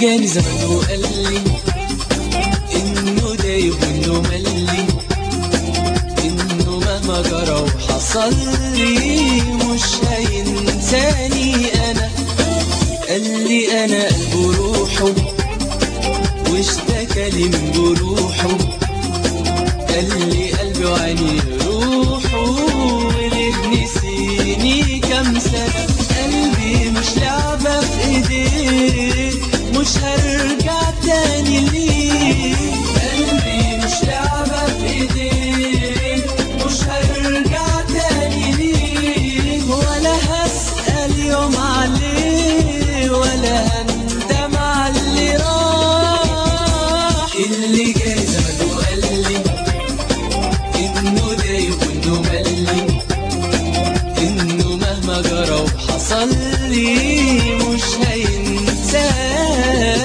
جاني زمان وقال لي انه دايب وانه ملي انه مهما جرى وحصل لي مش هينساني انا قال لي انا قلبه روحه واشتكى لي من جروحه قال لي قلبي وعيني روحه وليه نسيني كام سنة قلبي مش لعبة في ايديه مش هرجع تاني ليه قلبي مش لعبة في ايديه مش هرجع تاني ليه ولا هسأل يوم عليه ولا هندم على اللي راح اللي جاي زمان وقال لي انه دايب وانه ملي انه مهما جرى وحصل لي مش هينساني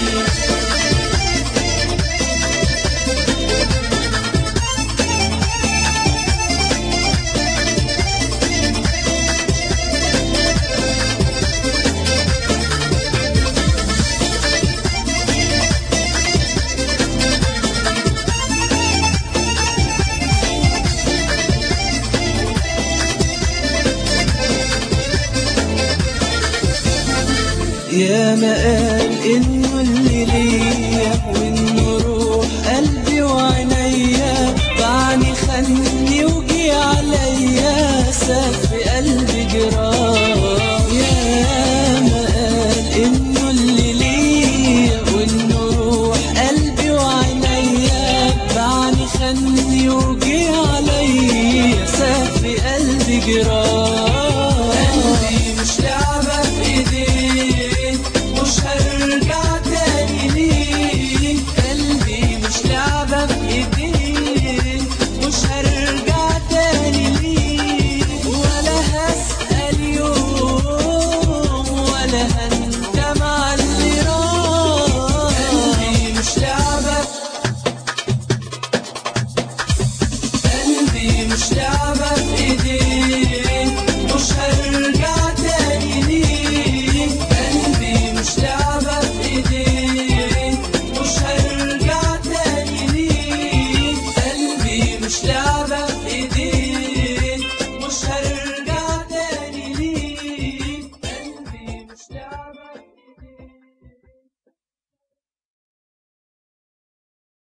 يا ما قال انه اللي ليا وانه روح قلبي وعينيا باعني خلني وجي عليا ساب في قلبي جراح يا ما قال انه اللي ليا وانه روح قلبي وعينيا باعني خلني وجي عليا ساب في قلبي جراح قلبي مش لعبة في ايديه مش هرجع تاني ليه قلبي مش لعبة في ايديه مش هرجع تاني ليه ولا هسأل يوم ولا هندم على اللي راح قلبي مش لعبة قلبي مش لعبة في ايديه مش هرجع تاني ليه قلبي مش لعبة في ايديه مش هرجع تاني ليه قلبي مش لعبة في